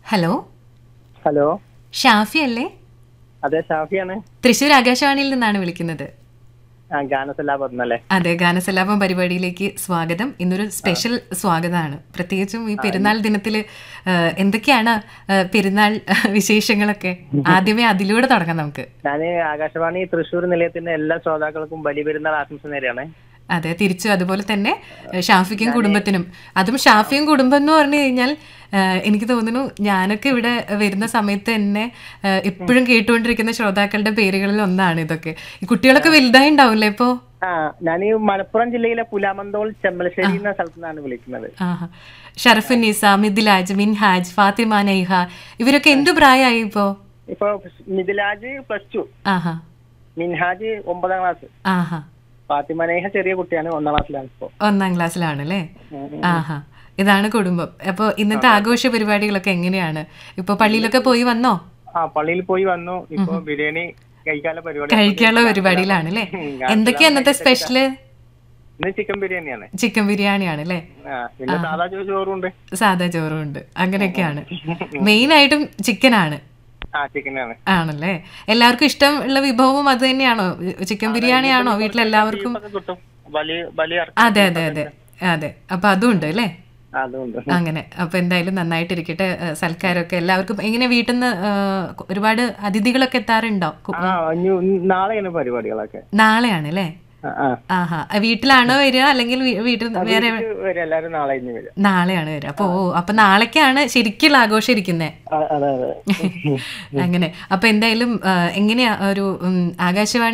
Hello hello Shafi അല്ലേ അതെ ഷാഫിയാണ് തൃശ്ശൂർ ആകാശവാണിയിൽ നിന്നാണ് വിളിക്കുന്നത് ആ ഗാനസലാപം അല്ലേ അതെ ഗാനസലാപം പരിപാടിയിലേക്ക് സ്വാഗതം ഇന്നൊരു സ്പെഷ്യൽ സ്വാഗതമാണ് പ്രത്യേകിച്ചും ഈ പെരുന്നാൾ ദിനത്തിൽ എന്തൊക്കെയാണ് ആ, പെരുന്നാൾ വിശേഷങ്ങളൊക്കെ ആദ്യമേ അതിലൂടെ തുടങ്ങാം നമുക്ക് ഞാൻ ആകാശവാണി തൃശ്ശൂർ നിലയത്തിന്റെ എല്ലാ ശ്രോതാക്കൾക്കും ബലി പെരുന്നാൾ ആശംസ നേരെയാണ് അതെ തിരിച്ചു അതുപോലെ തന്നെ ഏഹ്, ഷാഫിക്കും കുടുംബത്തിനും അതും ഷാഫിയും കുടുംബം എന്ന് പറഞ്ഞു കഴിഞ്ഞാൽ ഏഹ്, എനിക്ക് തോന്നുന്നു ഞാനൊക്കെ ഇവിടെ വരുന്ന സമയത്ത് തന്നെ ഏഹ്, എപ്പോഴും കേട്ടുകൊണ്ടിരിക്കുന്ന ശ്രോതാക്കളുടെ പേരുകളിൽ ഒന്നാണ് ഇതൊക്കെ ഈ കുട്ടികളൊക്കെ വലുതായി ഉണ്ടാവില്ലേ ഇപ്പോ ആ ഞാൻ ഈ മലപ്പുറം ജില്ലയിലെ പുലാമന്തോൾ ചെമ്മലശ്ശേരി എന്ന സ്ഥലത്തു നിന്നാണ് വിളിക്കുന്നത് ആഹാ ഷറഫുൻ നിസ മിഥിലാജ് മിൻഹാജ് ഫാത്തിമ നൈഹ ഇവരൊക്കെ എന്തു പ്രായമായി ഇപ്പോ ഇപ്പൊ മിഥിലാജ് പ്ലസ് ടു ആഹാ മിൻഹാജ് ഒമ്പതാം ക്ലാസ് ആഹാ ഫാത്തിമ നേഹ ചെറിയ കുട്ടിയാണ് ഒന്നാം ക്ലാസ്സിലാണ് ഇപ്പോ ഒന്നാം ക്ലാസ്സിലാണല്ലേ ആഹാ ഇതാണ് കുടുംബം അപ്പോൾ ഇന്നത്തെ ആഘോഷ പരിപാടികളൊക്കെ എങ്ങനെയാണ് ഇപ്പൊ പള്ളിയിലൊക്കെ പോയി വന്നോ ആ പള്ളിയിൽ പോയി വന്നു ഇപ്പൊ ബിരിയാണി കഴിക്കാനുള്ള പരിപാടി കഴിക്കാനുള്ള പരിപാടിയിലാണ് അല്ലേ എന്തൊക്കെയാ ഇന്നത്തെ സ്പെഷ്യല് ഇന്ന് ചിക്കൻ ബിരിയാണിയാണ് ചിക്കൻ ബിരിയാണിയാണ് അല്ലേ ആ പിന്നെ സാധാ ചോ- ചോറുണ്ട് സാദാ ചോറും ഉണ്ട് അങ്ങനെയൊക്കെയാണ് മെയിൻ ആയിട്ടും ചിക്കൻ ആണ് ആ ചിക്കനാണ് ആണല്ലേ എല്ലാവർക്കും ഇഷ്ടമുള്ള വിഭവവും അത് തന്നെയാണോ ചിക്കൻ ബിരിയാണി ആണോ വീട്ടിലെല്ലാവർക്കും ഒക്കെ കിട്ടും ബലി ബലി ഇറക്കി അതെ അതെ അതെ അതെ അപ്പൊ അതും ഉണ്ട് അല്ലേ അതുകൊണ്ട് അങ്ങനെ അപ്പൊ എന്തായാലും നന്നായിട്ടിരിക്കട്ടെ ഏഹ് സൽക്കാരമൊക്കെ എല്ലാവർക്കും എങ്ങനെ വീട്ടിൽ നിന്ന് ഒരുപാട് അതിഥികളൊക്കെ എത്താറുണ്ടോ കു- ആ ഇനി നാളെയാണ് പരിപാടികളൊക്കെ നാളെയാണ് അല്ലേ ആ, ആ. ആഹാ വീട്ടിലാണോ വരിക അല്ലെങ്കിൽ വീ- വീട്ടിൽ വേറെ ഇത് വരും എല്ലാരും നാളെ ഇനി വരും നാളെയാണ് വരിക അപ്പൊ ഓ അപ്പൊ നാളേക്കാണ് ശരിക്കുള്ള ആഘോഷം ഇരിക്കുന്നത് ആ, അതെ അതെ അങ്ങനെ അപ്പൊ എന്തായാലും ആ, എങ്ങനെയാ ഒരു ഉം, ആകാശവാണി